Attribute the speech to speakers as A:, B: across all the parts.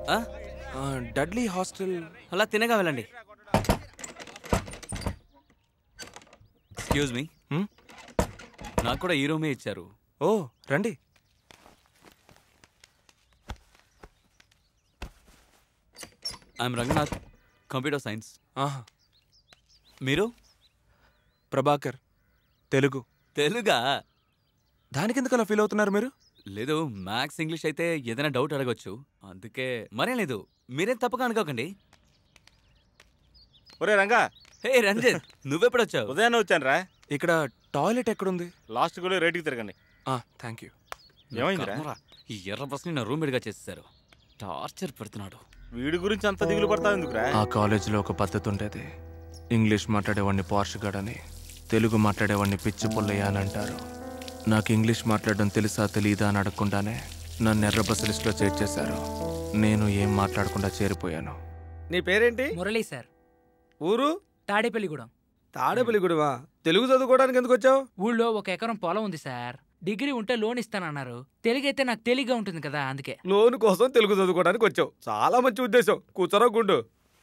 A: ఆ?
B: ఆ, Dudley hostel
A: అలా తినగా వెళ్ళండి ఎక్స్క్యూజ్ మీ
B: హ్మ్?
A: నాకు కూడా ఈ రూమే ఇచ్చారు
B: ఓ రండి
A: ఐఎమ్ రంగనాథ్ కంప్యూటర్ సైన్స్
B: ఆహా
A: మీరు
B: ప్రభాకర్ తెలుగు
A: తెలుగా
B: దానికి ఎందుకు అలా ఫీల్ అవుతున్నారు మీరు
A: లేదు మ్యాథ్స్ ఇంగ్లీష్ అయితే ఏదైనా డౌట్ అడగొచ్చు అందుకే మరేం లేదు మీరేం తప్పగా అనుకోకండి
C: ఒరే రంగా
A: హే రంజిత్ నువ్వెప్పుడొచ్చావు
C: ఉదయాన్నే వచ్చాను రా
B: ఇక్కడ టాయిలెట్ ఎక్కడుంది
C: లాస్ట్ కూడా రేటుకి తిరగండి
B: థ్యాంక్ యూ
C: ఏమైందిరా
A: కర్మరా, ఈ ఎర్ర బస్ని నా రూమ్మేట్గా చేసేసారు టార్చర్ పెడుతున్నాడు
C: వీడి గురించి అంత దిగులు పడతావు ఎందుకురా
B: ఆ కాలేజీలో ఒక పద్ధతి ఉండేది ఇంగ్లీష్ మాట్లాడేవాడిని పార్షగాడని తెలుగు మాట్లాడేవాడిని పిచ్చి పుల్లయ్య అని అంటారు నాకు ఇంగ్లీష్ మాట్లాడడం తెలుసా తెలీదా అని అడగకుండానే నన్ను ఎర్ర బస్సు లిస్టులో చేర్చేశారు నేను ఏం మాట్లాడకుండా చేరిపోయాను
D: నీ పేరేంటి
E: మురళీ సార్
D: ఊరు
E: తాడేపల్లిగూడెం
D: తాడేపల్లిగూడెమా తెలుగు చదువుకోవడానికి ఎందుకు వచ్చావు
E: ఊళ్ళో ఒక ఎకరం పొలం ఉంది సార్ డిగ్రీ ఉంటే లోన్ ఇస్తానన్నారు తెలుగైతే నాకు తెలివిగా ఉంటుంది కదా అందుకే
D: లోన్ కోసం తెలుగు చదువుకోవడానికి వచ్చావు చాలా మంచి ఉద్దేశం కూర్చోరా గుండు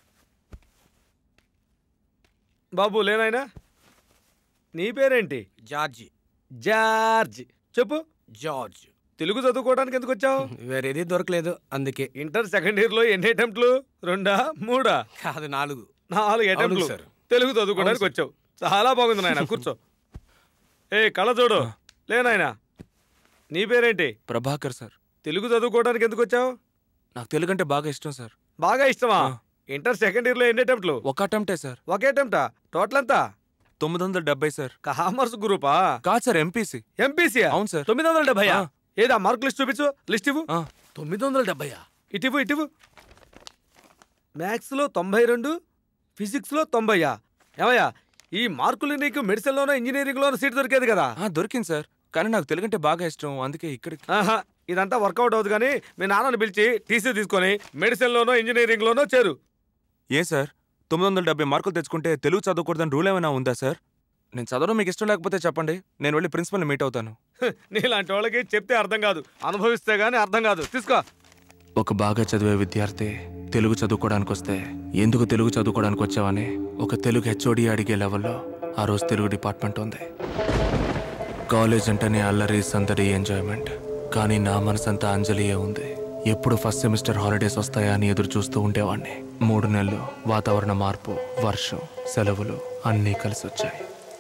D: బాబు లేనాయనా నీ పేరేంటి
F: జార్జి
D: జార్జ్ చెప్పు
F: జార్జ్
D: తెలుగు చదువుకోవడానికి ఎందుకు వచ్చావు
F: వేరేది దొరకలేదు అందుకే
D: ఇంటర్ సెకండ్ ఇయర్ లో ఎన్ని అటెంప్ట్లు రెండా మూడా
F: కాదు నాలుగు
D: నాలుగు అటెంప్ట్లు
F: సార్.
D: తెలుగు చదువుకోవడానికి
F: అవును
D: వచ్చావు చాలా బాగుంది నాయన కూర్చో ఏ కళ్ళ చూడు లేనాయనా నీ పేరేంటి
B: ప్రభాకర్ సార్
D: తెలుగు చదువుకోవడానికి ఎందుకు వచ్చావు
B: నాకు తెలుగు అంటే బాగా ఇష్టం సార్
D: బాగా ఇష్టమా ఇంటర్ సెకండ్ ఇయర్ లో ఎన్ని అటెంప్ట్లు
B: ఒక అటెంప్టే సార్
D: ఒకే అటెంప్టా టోటల్ ఎంత
B: తొమ్మిది వందల డెబ్బై సార్
D: కామర్స్ గ్రూపా
B: కాదు సార్ ఎంపీసీ
D: ఎంపీసీ
B: అవును సార్
D: తొమ్మిది వందల డెబ్బై
B: ఆ.
D: ఏదా మార్క్ లిస్ట్ చూపించు లిస్ట్ ఇవ్వు
B: ఆ,
F: తొమ్మిది వందల డెబ్బయా
D: ఇటివ్వు ఇటివ్వు మ్యాథ్స్ లో తొంభై రెండు ఫిజిక్స్ లో తొంభైయా ఏమయ్యా ఈ మార్కులు నీకు మెడిసిన్ లోనో ఇంజనీరింగ్ లోనో సీట్ దొరికేది కదా
B: ఆ, దొరికింది సార్ కానీ నాకు తెలుగు అంటే బాగా ఇష్టం అందుకే ఇక్కడికి
D: ఆహా ఇదంతా వర్కౌట్ అవుతుంది కానీ మీ నాన్నని పిలిచి టీసీ తీసుకొని మెడిసిన్ లోనో ఇంజనీరింగ్ లోనో చేరు
B: ఏ సార్ తొమ్మిది వందల డెబ్బై మార్కులు తెచ్చుకుంటే తెలుగు చదవకూడదని రూల్ ఏమైనా ఉందా సార్ నేను చదవడం మీకు ఇష్టం లేకపోతే చెప్పండి నేను వెళ్ళి ప్రిన్సిపల్ని మీట్ అవుతాను
D: హ్, నీలాంటి వాళ్ళకి చెప్తే అర్థం కాదు అనుభవిస్తే గానీ అర్థం కాదు తీసుకో
B: ఒక బాగా చదివే విద్యార్థి తెలుగు చదువుకోవడానికి వస్తే ఎందుకు తెలుగు చదువుకోవడానికి వచ్చావని ఒక తెలుగు హెచ్ఓడి అడిగే లెవెల్లో ఆ రోజు తెలుగు డిపార్ట్మెంట్ ఉంది కాలేజ్ అంటేనే అల్లరి సందడి ఎంజాయ్మెంట్ కానీ నా మనసంతా అంజలియే ఉంది ఎప్పుడు ఫస్ట్ సెమిస్టర్ హాలిడేస్ వస్తాయా అని ఎదురు చూస్తూ ఉండేవాడిని మూడు నెలలు వాతావరణ మార్పు వర్షం సెలవులు అన్నీ కలిసి వచ్చాయి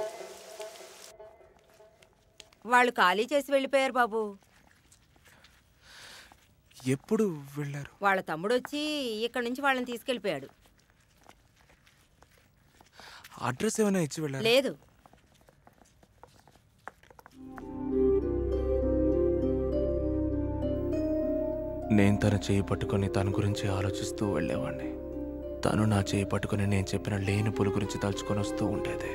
G: వాళ్ళు ఖాళీ చేసి వెళ్ళిపోయారు బాబు
B: ఎప్పుడు వెళ్ళారు
G: వాళ్ళ తమ్ముడు వచ్చి ఇక్కడ నుంచి వాళ్ళని తీసుకెళ్ళిపోయాడు
B: అడ్రస్ ఏమైనా ఇచ్చి వెళ్ళారు
G: లేదు
B: నేను తన చేయి పట్టుకొని తన గురించి ఆలోచిస్తూ వెళ్ళేవాడిని తను నా చేయి పట్టుకొని నేను చెప్పిన లేని పులు గురించి తలుచుకొని వస్తూ ఉండేది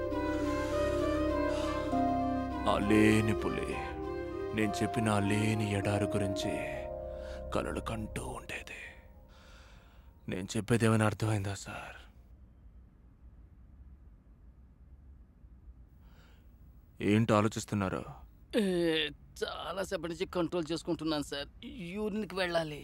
B: ఆ లేని పులి నేను చెప్పిన ఆ లేని ఎడారి గురించి కలలు కంటూ ఉండేది నేను చెప్పేది ఏమైనా అర్థమైందా సార్ ఏంటి ఆలోచిస్తున్నారు
H: చాలా సేపటి నుంచి కంట్రోల్ చేసుకుంటున్నాను సార్ యూరిన్కి వెళ్ళాలి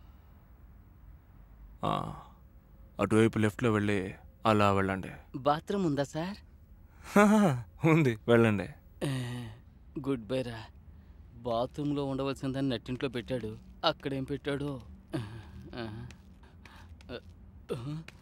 B: ఆ, అటువైపు లెఫ్ట్లో వెళ్ళి అలా వెళ్ళండి
H: బాత్రూమ్ ఉందా సార్
B: ఉంది వెళ్ళండి
H: ఏ, గుడ్ బై రా బాత్రూంలో ఉండవలసిందని నట్టింట్లో పెట్టాడు అక్కడేం పెట్టాడో ఆ, ఆ, ఆ,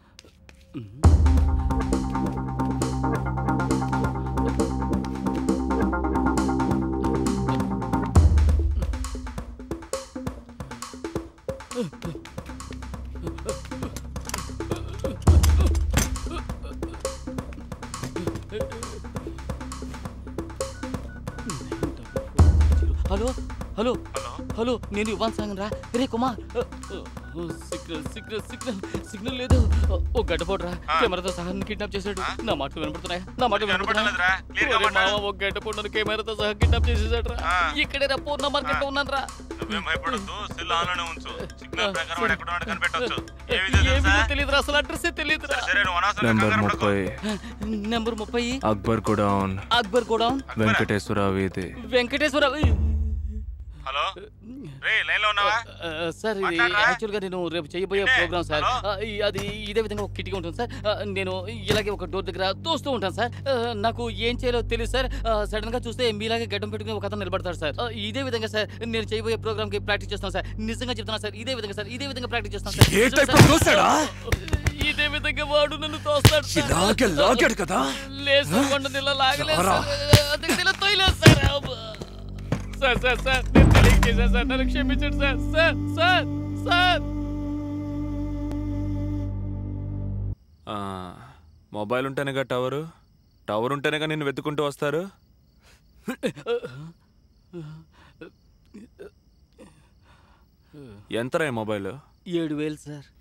H: హలో హలో హలో నేను ఇవ్వను సాంగ్ రా రే Kumar signal signal signal signal లేదు ఓ గడ్డపోడ్రా కెమెరాతో సహా కిడ్నాప్ చేశాడు నా మాటలు వినపడుతున్నాయా నా మాటలు వినపడుతున్నాయా ఒరే మామ ఒక గడ్డపోడు నన్ను కెమెరాతో సహా కిడ్నాప్ చేసేసాడు రా ఇక్కడే రా పూర్ణ మార్కెట్ లో ఉన్నాను రా
C: నువ్వేం భయపడొద్దు సెల్ ఆన్లోనే ఉంచు సిగ్నల్ ప్రకారం వాడు ఎక్కడ ఉన్నాడో కనిపెట్టొచ్చు
H: ఏమీ తెలియదు అసలు అడ్రస్ తెలియదు రా
C: సరే నువ్వు అనవసరంగా
B: నెంబర్
C: కంగారు పడకు.
B: ముప్పై
H: నెంబర్ ముప్పై
B: అక్బర్ గోడౌన్
H: అక్బర్ గోడౌన్
B: వెంకటేశ్వర వీధి
H: వెంకటేశ్వర
C: హలో రే లైన్ లో ఉన్నావా
H: ఆ, సార్ ఇది
C: మాట్లాడరా?
H: యాక్చువల్గా నేను రేపు చేయబోయే
C: ఏంటే?
H: Program sir
C: hello?
H: ఆ, ఈ- అది ఇదే విధంగా ఒక కిటికీ ఉంటుంది సార్ ఆ, నేను ఇలాగే ఒక డోర్ దగ్గర తోస్తూ ఉంటాను సార్ ఆ, నాకు ఏం చేయాలో తెలియదు సార్ సడన్ గా చూస్తే మీలాగే గడ్డం పెట్టుకుని ఒక అతను నిలబడతాడు సార్ ఆ, ఇదే విధంగా సార్ నేను చేయబోయే ప్రోగ్రామ్ కి ప్రాక్టీస్ చేస్తాను సార్ నిజంగా చెప్తాను సార్ ఇదే విధంగా సార్ ఇదే విధంగా ప్రాక్టీస్ చేస్తాను సార్
B: ఏ
H: నిజం
B: type
H: సార్.
B: లో తోస్తాడా?
H: ఇదే విధంగా వాడు నన్ను తోస్తాడు సార్.
B: ఇలాగే లాగాడు కదా?
H: లేదు సార్, వాడిని ఇలా లాగలేదు
B: రారా.
H: సార్. అందుకని ఇలా తోయలేదు సార్ అబ్బా. సార్ సార్ సార్ నేను తెలియక చేశాను సార్ నన్ను క్షమించండి సార్ సార్ సార్ సార్
B: ఆ, మొబైల్ ఉంటేనేగా టవరు టవర్ ఉంటేనేగా నిన్ను వెతుకుంటూ వస్తారు ఎంతరా ఈ మొబైల్
H: ఏడు వేలు సార్